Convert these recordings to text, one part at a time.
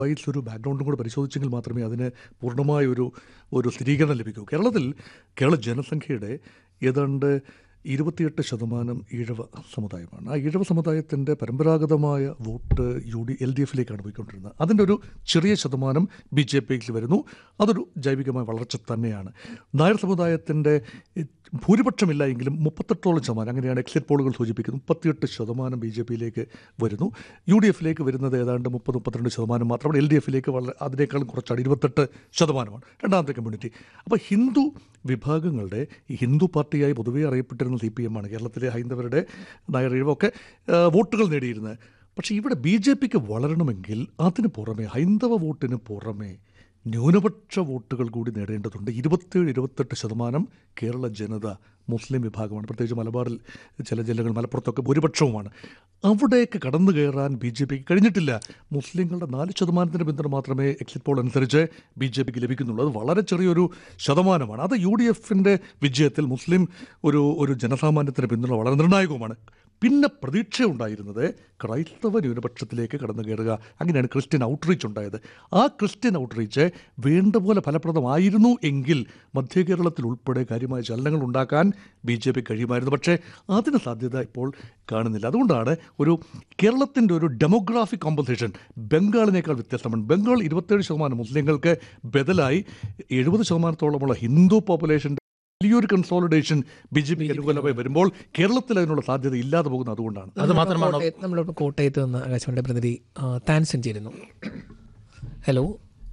Vice ഒരു ബാക്ക്ഗ്രൗണ്ടും കൂടെ പരിശോധിച്ചെങ്കിൽ മാത്രമേ അതിന് പൂർണ്ണമായ ഒരു ഒരു സ്ഥിരീകരണം ലഭിക്കൂ കേരളത്തിൽ കേരള ജനസംഖ്യയുടെ ഏതാണ്ട് ഇരുപത്തിയെട്ട് ശതമാനം ഈഴവ സമുദായമാണ് ആ ഈഴവ സമുദായത്തിൻ്റെ പരമ്പരാഗതമായ vote U D L D എഫിലേക്കാണ് പോയിക്കൊണ്ടിരുന്നത് അതിൻ്റെ ഒരു ചെറിയ ശതമാനം ബി ജെ പിയിൽ വരുന്നു അതൊരു ജൈവികമായ വളർച്ച തന്നെയാണ് നായർ സമുദായത്തിൻ്റെ ഭൂരിപക്ഷമില്ല എങ്കിലും മുപ്പത്തെട്ടോളം ശതമാനം അങ്ങനെയാണ് എക്സിറ്റ് പോളുകൾ സൂചിപ്പിക്കുന്നത് മുപ്പത്തിയെട്ട് ശതമാനം ബി ജെ പിയിലേക്ക് വരുന്നു യു ഡി എഫിലേക്ക് വരുന്നത് ഏതാണ്ട് മുപ്പത് മുപ്പത്തിരണ്ട് ശതമാനം മാത്രമാണ് എൽ ഡി എഫിലേക്ക് വളരെ അതിനേക്കാളും കുറച്ചാണ് ഇരുപത്തെട്ട് ശതമാനമാണ് രണ്ടാമത്തെ കമ്മ്യൂണിറ്റി അപ്പോൾ ഹിന്ദു വിഭാഗങ്ങളുടെ ഈ ഹിന്ദു പാർട്ടിയായി പൊതുവേ അറിയപ്പെട്ടിരുന്ന സി പി എം ആണ് കേരളത്തിലെ ഹൈന്ദവരുടെ നായർ ഇഴവൊക്കെ ആ, വോട്ടുകൾ നേടിയിരുന്നത് പക്ഷേ ഇവിടെ ബി ജെ പിക്ക് വളരണമെങ്കിൽ അതിന് പുറമെ ഹൈന്ദവ വോട്ടിന് പുറമെ ന്യൂനപക്ഷ വോട്ടുകൾ കൂടി നേടേണ്ടതുണ്ട് ഇരുപത്തേഴ് ഇരുപത്തെട്ട് ശതമാനം കേരള ജനത മുസ്ലിം വിഭാഗമാണ് പ്രത്യേകിച്ച് മലബാറിൽ ചില ജില്ലകൾ മലപ്പുറത്തൊക്കെ ഭൂരിപക്ഷവുമാണ് അവിടേക്ക് കടന്നു കയറാൻ ബി ജെ പിക്ക് കഴിഞ്ഞിട്ടില്ല മുസ്ലിങ്ങളുടെ നാല് ശതമാനത്തിൻ്റെ പിന്തുണ മാത്രമേ എക്സിറ്റ് പോൾ അനുസരിച്ച് ബി ജെ പിക്ക് ലഭിക്കുന്നുള്ളൂ അത് വളരെ ചെറിയൊരു ശതമാനമാണ് അത് യു ഡി എഫിൻ്റെ വിജയത്തിൽ മുസ്ലിം ഒരു ഒരു ജനസാമാന്യത്തിൻ്റെ പിന്തുണ വളരെ നിർണായകവുമാണ് പിന്നെ പ്രതീക്ഷയുണ്ടായിരുന്നത് ക്രൈസ്തവ ന്യൂനപക്ഷത്തിലേക്ക് കടന്നു കയറുക അങ്ങനെയാണ് ക്രിസ്ത്യൻ ഔട്ട്റീച്ച് ഉണ്ടായത് ആ ക്രിസ്ത്യൻ ഔട്ട്റീച്ച് വേണ്ട പോലെ ഫലപ്രദമായിരുന്നു എങ്കിൽ മധ്യ കേരളത്തിൽ ഉൾപ്പെടെ കാര്യമായ ചലനങ്ങൾ ഉണ്ടാക്കാൻ ബി ജെ പി കഴിയുമായിരുന്നു പക്ഷേ അതിന് സാധ്യത ഇപ്പോൾ കാണുന്നില്ല അതുകൊണ്ടാണ് ഒരു കേരളത്തിൻ്റെ ഒരു ഡെമോഗ്രാഫിക് കോമ്പൻസേഷൻ ബംഗാളിനേക്കാൾ വ്യത്യസ്തമാണ് ബംഗാൾ ഇരുപത്തേഴ് ശതമാനം മുസ്ലിങ്ങൾക്ക് ബദലായി എഴുപത് ശതമാനത്തോളമുള്ള ഹിന്ദു പോപ്പുലേഷൻ വലിയൊരു കൺസോളിഡേഷൻ ബി ജെ പിക്ക് അനുകൂലമായി വരുമ്പോൾ കേരളത്തിൽ അതിനുള്ള സാധ്യത ഇല്ലാതെ പോകുന്നത് അതുകൊണ്ടാണ് അത് മാത്രമാണോ കോട്ടയത്ത് നമ്മളിപ്പോൾ കോട്ടയത്ത് നിന്ന് ആകാശവാണിയുടെ പ്രതിനിധി ആ, താൻസൻ ചേരുന്നു ഹലോ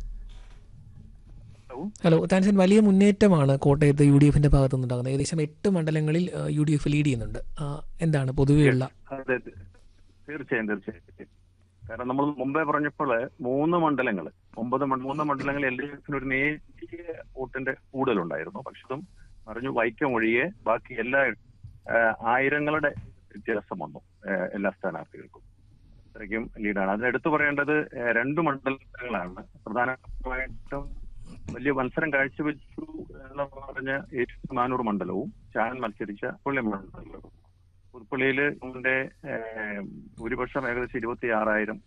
ഹലോ താൻസൻ വലിയ മുന്നേറ്റമാണ് കോട്ടയത്ത് യു ഡി എഫിന്റെ ഭാഗത്തു നിന്നുണ്ടാകുന്നത് ഏകദേശം എട്ട് മണ്ഡലങ്ങളിൽ യു ഡി എഫ് ലീഡ് ചെയ്യുന്നുണ്ട് ആ, എന്താണ് പൊതുവെയുള്ള അതെ അതെ. തീർച്ചയായും തീർച്ചയായും കാരണം നമ്മൾ മുമ്പേ പറഞ്ഞപ്പോൾ മൂന്ന് മണ്ഡലങ്ങൾ ഒമ്പത് മണ്ഡ- മൂന്ന് മണ്ഡലങ്ങൾ എൽ ഡി എഫിന് ഒരു നേരിയ വോട്ടിന്റെ കൂടുതലുണ്ടായിരുന്നു പക്ഷെ അതും പറഞ്ഞു വൈക്കം ഒഴികെ ബാക്കി എല്ലാ ആ, ആയിരങ്ങളുടെ വ്യത്യാസം വന്നു ആ, എല്ലാ സ്ഥാനാർത്ഥികൾക്കും അത്രയ്ക്കും ലീഡാണ് അതിനെടുത്തു പറയേണ്ടത് ആ, രണ്ട് മണ്ഡലങ്ങളാണ് പ്രധാനമായിട്ടും വലിയ മത്സരം കാഴ്ചവെച്ചു എന്ന് പറഞ്ഞ ഏറ്റുമാനൂർ മണ്ഡലവും ചാൻ മത്സരിച്ച പുള്ളി മണ്ഡലവും പുതുപ്പള്ളിയിൽ ഇതിന്റെ ഭൂരിപക്ഷം ഏകദേശം ഇരുപത്തി ആറായിരം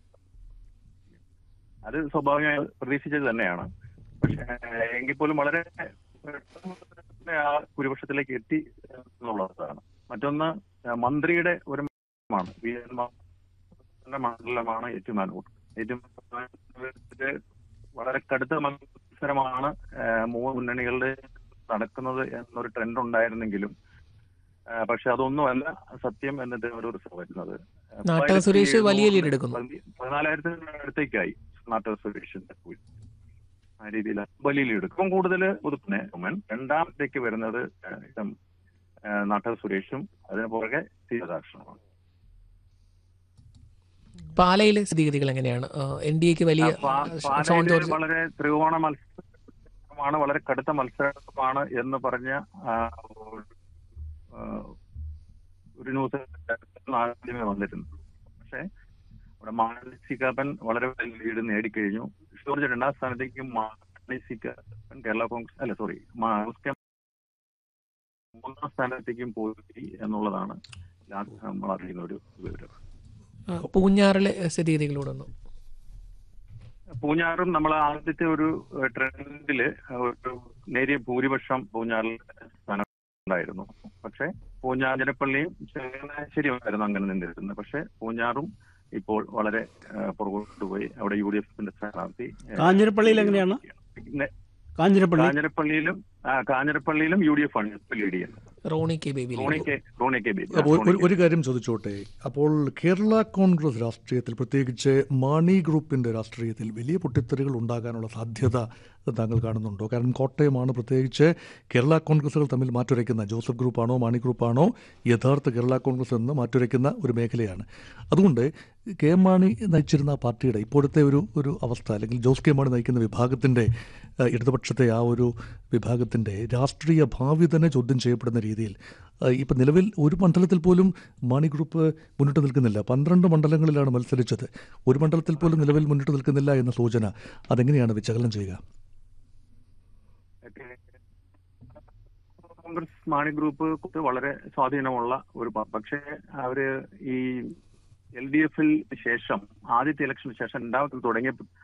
അത് സ്വാഭാവികമായി പ്രതീക്ഷിച്ചത് തന്നെയാണ് പക്ഷെ എങ്കിൽ പോലും വളരെ പെട്ടെന്ന് ആ ഭൂരിപക്ഷത്തിലേക്ക് എത്തി എന്നുള്ളതാണ് മറ്റൊന്ന് ആ, മന്ത്രിയുടെ ഒരു മണ്ഡലമാണ് വി എൻ മാധവന്റെ മണ്ഡലമാണ് ഏറ്റുമാനൂർ ഏറ്റുമാനൂരില് വളരെ കടുത്ത മത്സരമാണ് ആ, മൂന്ന് മുന്നണികളുടെ നടക്കുന്നത് എന്നൊരു ട്രെൻഡ് ഉണ്ടായിരുന്നെങ്കിലും ആ, പക്ഷെ അതൊന്നുമല്ല സത്യം എന്നിട്ട് ഒരു റിസർവ് വരുന്നത് നാട്ടക സുരേഷ് വലിയ lead എടുക്കുന്നു. പതിനാലായിരത്തിന് അടുത്തേക്കായി നാട്ടക സുരേഷിന്റെ പോയി ആ രീതിയിൽ വലിയ ലീഡ് എടുക്കും കൂടുതൽ പുതുപ്പിനെ ഉമ്മൻ രണ്ടാമത്തേക്ക് വരുന്നത് ആ, ഇതം, ആ, നാട്ടക സുരേഷും അതിന് പുറകെ സീതാക്ഷണമാണ് പാലയിലെ സ്ഥിതിഗതികൾ എങ്ങനെയാണ് എൻ ഡി എക്ക് വലിയ പാ- ഷോൺ പാലയില് ജോർജ് വളരെ ത്രികോണ മത്സരമാണ് വളരെ കടുത്ത മത്സരമാണ് എന്ന് പറഞ്ഞ ആ, ഒരു, ആ, ഒരു ന്യൂസ് ആദ്യമേ വന്നിരുന്നു പക്ഷേ അവിടെ മാനസികപ്പൻ വളരെ വലിയ ലീഡ് നേടിക്കഴിഞ്ഞു ജോർജ് രണ്ടാം സ്ഥാനത്തേക്ക് മാനസികപ്പൻ കേരള കോൺഗ്രസ് അല്ല സോറി മുസ്ലിം മൂന്നാം സ്ഥാനത്തേക്കും പോയി എന്നുള്ളതാണ് ലാസ്റ്റ് നമ്മൾ അറിയുന്ന ഒരു വിവരം ആ, പൂഞ്ഞാറിലെ സ്ഥിതിഗതികളോട് ഒന്ന് പൂഞ്ഞാറും നമ്മൾ ആദ്യത്തെ ഒരു ഏഹ്, ട്രെൻഡില് ഒരു നേരിയ ഭൂരിപക്ഷം പൂഞ്ഞാറിൽ സ്ഥാനം ഉണ്ടായിരുന്നു പക്ഷെ പൂഞ്ഞാർ ജനപ്പള്ളിയും ചങ്ങനാശ്ശേരിയുമായിരുന്നു അങ്ങനെ നിന്നിരുന്നത് പക്ഷെ പൂഞ്ഞാറും ഇപ്പോൾ വളരെ ഏഹ്, പുറകോട്ട് പോയി അവിടെ യു ഡി എഫിന്റെ സ്ഥാനാർത്ഥി ഏഹ്, കാഞ്ഞിരപ്പള്ളിയിൽ എങ്ങനെയാണ് പിന്നെ കാഞ്ഞിരപ്പള്ളി കാഞ്ഞിരപ്പള്ളിയിലും ആ, കാഞ്ഞിരപ്പള്ളിയിലും യു ഡി എഫ് ആണ് ഇപ്പോൾ ലീഡ് ചെയ്യുന്നത് Roni K Baby Roni K Roni K Baby അപ്പോൾ ഒരു ഒരു കാര്യം ചോദിച്ചോട്ടെ അപ്പോൾ കേരള കോൺഗ്രസ് രാഷ്ട്രീയത്തിൽ പ്രത്യേകിച്ച് മാണി ഗ്രൂപ്പിൻ്റെ രാഷ്ട്രീയത്തിൽ വലിയ പൊട്ടിത്തെറികൾ ഉണ്ടാകാനുള്ള സാധ്യത താങ്കൾ കാണുന്നുണ്ടോ കാരണം കോട്ടയമാണ് പ്രത്യേകിച്ച് കേരള കോൺഗ്രസുകൾ തമ്മിൽ മാറ്റുരയ്ക്കുന്ന ജോസഫ് ഗ്രൂപ്പാണോ മാണി ഗ്രൂപ്പാണോ യഥാർത്ഥ കേരള കോൺഗ്രസ് എന്ന് മാറ്റുരയ്ക്കുന്ന ഒരു മേഖലയാണ് അതുകൊണ്ട് കെ എം മാണി നയിച്ചിരുന്ന ആ പാർട്ടിയുടെ ഇപ്പോഴത്തെ ഒരു ഒരു അവസ്ഥ അല്ലെങ്കിൽ ജോസ് കെ മാണി നയിക്കുന്ന വിഭാഗത്തിൻ്റെ ഏഹ്, ഇടതുപക്ഷത്തെ ആ ഒരു വിഭാഗത്തിൻ്റെ രാഷ്ട്രീയ ഭാവി തന്നെ ചോദ്യം ചെയ്യപ്പെടുന്ന രീതിയിൽ ഏഹ്, ഇപ്പം നിലവിൽ ഒരു മണ്ഡലത്തിൽ പോലും മാണി ഗ്രൂപ്പ് മുന്നിട്ട് നിൽക്കുന്നില്ല പന്ത്രണ്ട് മണ്ഡലങ്ങളിലാണ് മത്സരിച്ചത് ഒരു മണ്ഡലത്തിൽ പോലും നിലവിൽ മുന്നിട്ട് നിൽക്കുന്നില്ല എന്ന സൂചന അതെങ്ങനെയാണ് വിശകലനം ചെയ്യുക കോൺഗ്രസ് മാണി ഗ്രൂപ്പ് വളരെ സ്വാധീനമുള്ള ഒരു പ- പക്ഷേ അവര് ഈ എൽ ഡി എഫിൽ ശേഷം ആദ്യത്തെ ഇലക്ഷന് ശേഷം രണ്ടാമത്തെ തുടങ്ങിയ